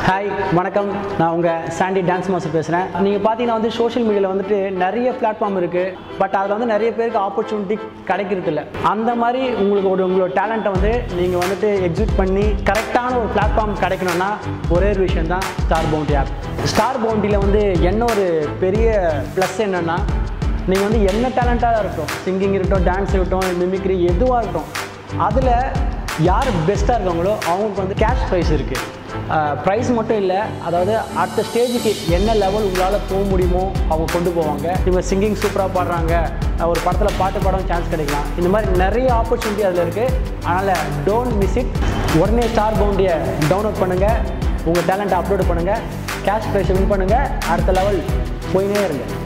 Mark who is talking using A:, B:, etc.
A: hi வணக்கம் நான் உங்கள் சாண்டி டான்ஸ் மாஸ்டர் பேசுகிறேன் நீங்கள் பார்த்தீங்கன்னா வந்து சோஷியல் மீடியாவில் வந்துட்டு நிறைய பிளாட்ஃபார்ம் இருக்குது பட் அதில் வந்து நிறைய பேருக்கு ஆப்பர்ச்சுனிட்டி கிடைக்கிறது இல்லை அந்த மாதிரி உங்களுக்கு ஒரு உங்களோட டேலண்ட்டை வந்து நீங்கள் வந்துட்டு எக்ஸிக்யூட் பண்ணி கரெக்டான ஒரு பிளாட்ஃபார்ம் கிடைக்கணும்னா ஒரே ஒரு விஷயம் தான் ஸ்டார் பவுண்டி ஆப் ஸ்டார் பவுண்டியில் வந்து என்ன ஒரு பெரிய ப்ளஸ் என்னென்னா நீங்கள் வந்து என்ன டேலண்ட்டாக இருக்கட்டும் சிங்கிங் இருக்கட்டும் டான்ஸ் இருக்கட்டும் மிமிக்ரி எதுவாக இருக்கட்டும் அதில் யார் பெஸ்ட்டாக இருக்காங்களோ அவங்களுக்கு வந்து கேஷ் ப்ரைஸ் இருக்குது ப்ரைஸ் மட்டும் இல்லை அதாவது அடுத்த ஸ்டேஜுக்கு என்ன லெவல் உங்களால் போக முடியுமோ அவங்க கொண்டு போவாங்க இவங்க சிங்கிங் சூப்பராக பாடுறாங்க அஹ் ஒரு படத்தில் பாட்டு பாடவும் சான்ஸ் கிடைக்கலாம் இந்த மாதிரி நிறைய ஆப்பர்ச்சுனிட்டி அதில் இருக்குது அதனால் டோன்ட் மிஸ் இட் உடனே ஸ்டார் பவுண்டியை டவுன்லோட் பண்ணுங்கள் உங்கள் டேலண்ட்டை அப்லோட் பண்ணுங்கள் கேஷ் ப்ரைஸை வின் பண்ணுங்கள் அடுத்த லெவல் போயினே இருங்க